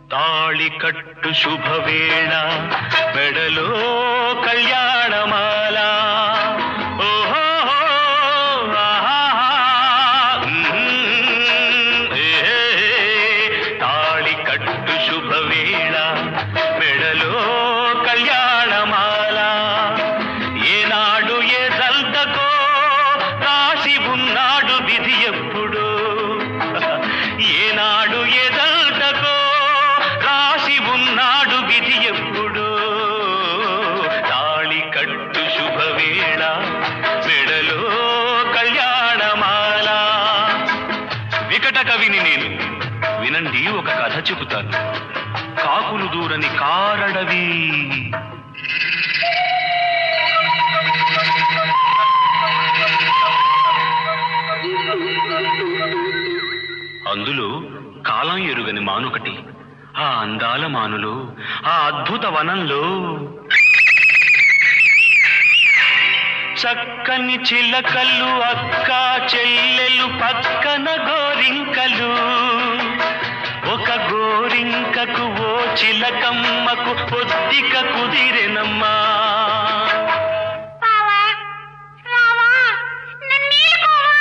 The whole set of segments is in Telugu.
తాళి కట్టు శుభవేళ మెడలో కళ్యాణమాల ఓహో ఆహాహా, మ్మ్, ఏ, తాళి కట్టు శుభవేళ మెడలో కళ్యాణమాల ఏనాడు ఏ జల్తకో రాసి ఉన్నాడు విధి ఎప్పుడు ఏనాడు ఏ జల్తకో రాసి ఉన్నాడు విధి ఎప్పుడు తాళి కట్టు శుభవేళ మెడలో కళ్యాణమాల వికట కవిని నేను వినండి ఒక కథ చెబుతాను కాకులు దూరని కారడవి అందులో కాలం ఎరుగని మానొకటి ఆ అందాల మానులో ఆ అద్భుత వనంలో చక్కని చిలకలు అక్క చెల్లెలు పక్కన గోరింకలు ఒక గోరింకకు ఓ చిలకమ్మకు పొద్దిక కుదిరెనమ్మా బావా బావా నన్ను నీలుకోవా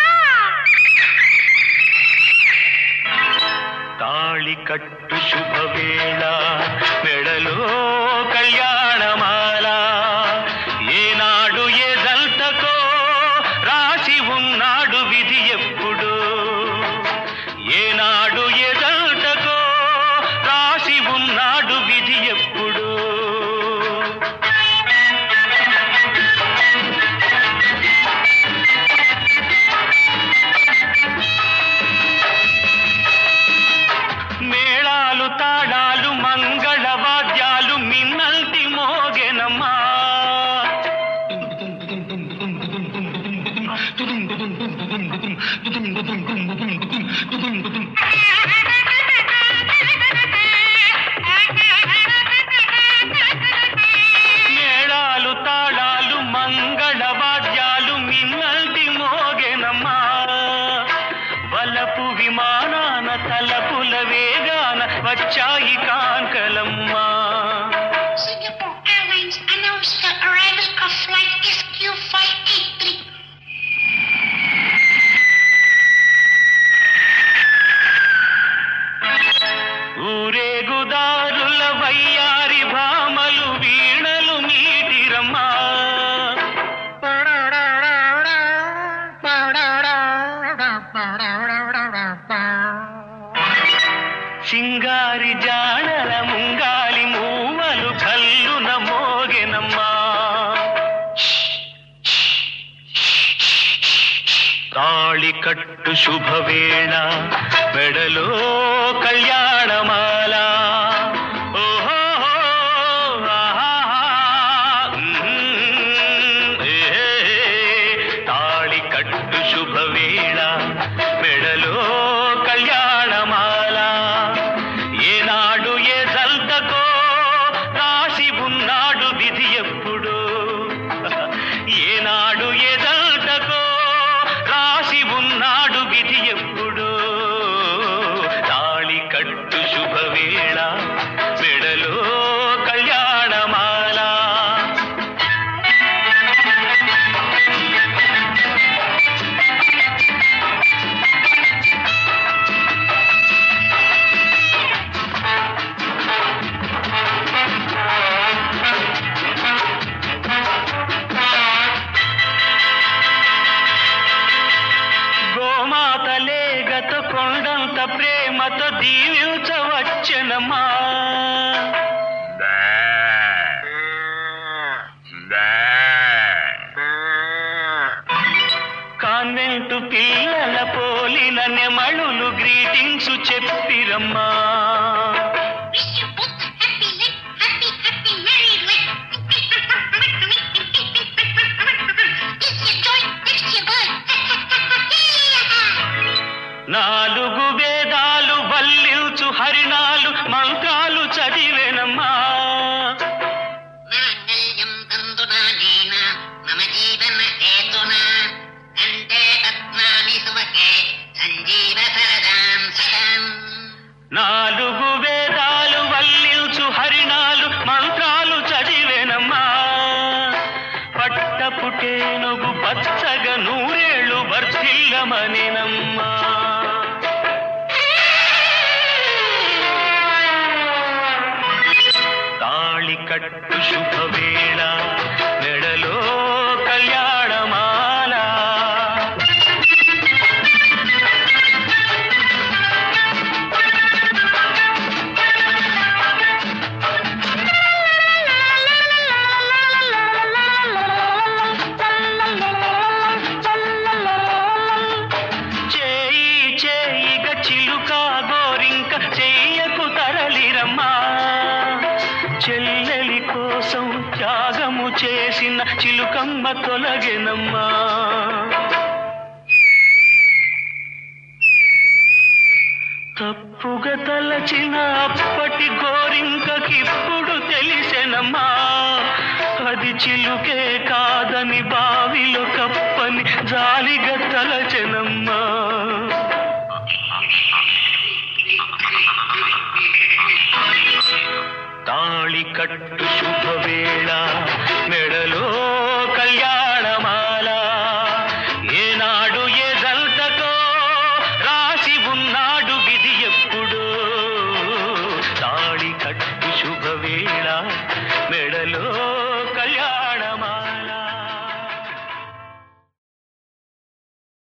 తాళి కట్టు శుభవేళ మెడలో కళ్యాణమాల ఏనాడు ఏ జల్తకో రాసి ఉన్నాడు విధి ఎప్పుడు ఏనాడు ఏ జల్తకో రాసి ఉన్నాడు విధి ఎప్పుడు మేళాలు తాళాలు మంగళ వాద్యాలు మిన్నల్టి మోగెనమ్మా మేళాలు తాళాలు మంగళ వాద్యాలు మిన్నల్టి మోగెనమ్మా వలపు విమానాన తలపుల వేగాన వచ్చాయి కాంకలమ్మా Singapore Airlines announced the arrival of flight SQ583. ఊరేగుదారుల వయ్యారి భామలు వీణలు మీటిరమ్మా సింగారి జాడల ముంగాలి మూవలు కల్లున మోగెనమ్మా తాళి కట్టు శుభవేళ మెడలో కళ్యాణమాల ఓహో ఆహాహా, మ్మ్, ఏ, తాళి కట్టు శుభవేళ మెడలో కళ్యాణమాల ఏనాడు ఏ జల్తకో రాసి ఉన్నాడు విధి ఎప్పుడు ఏనాడు ఏ జల్తకో రాసి ఉన్నాడు విధి ఎప్పుడు తాళి కట్టు శుభవేళ మెడలో కళ్యాణమాల గోమాత లేగతో కొండంత ప్రేమతో దీవించవచ్చనమ్మా కాన్వెంటు పిల్లల పోలిన నెమళులు గ్రీటింగ్స్ చెప్పిరమ్మా Wish you both a happy life, happy, happy married life. This your joy, next your boy. నాలుగు వేదాలు వల్లించు హరిణాలు మంత్ర కట్టు శుభవేళ మెడలో కళ్యాణమాల చేయి చేయిగ చిలుక గోరింక చెయ్యకు తరలిరమ్మా చెల్లెలి కోసం త్యాగము చేసిన చిలుకమ్మ తొలగెనమ్మా తప్పుగా తలచిన అప్పటి గోరింకకిప్పుడు తెలిసెనమ్మా అది చిలుకే కాదని బావిలో కప్పని జాలిగా తలచెనమ్మా తాళి కట్టు శుభవేళ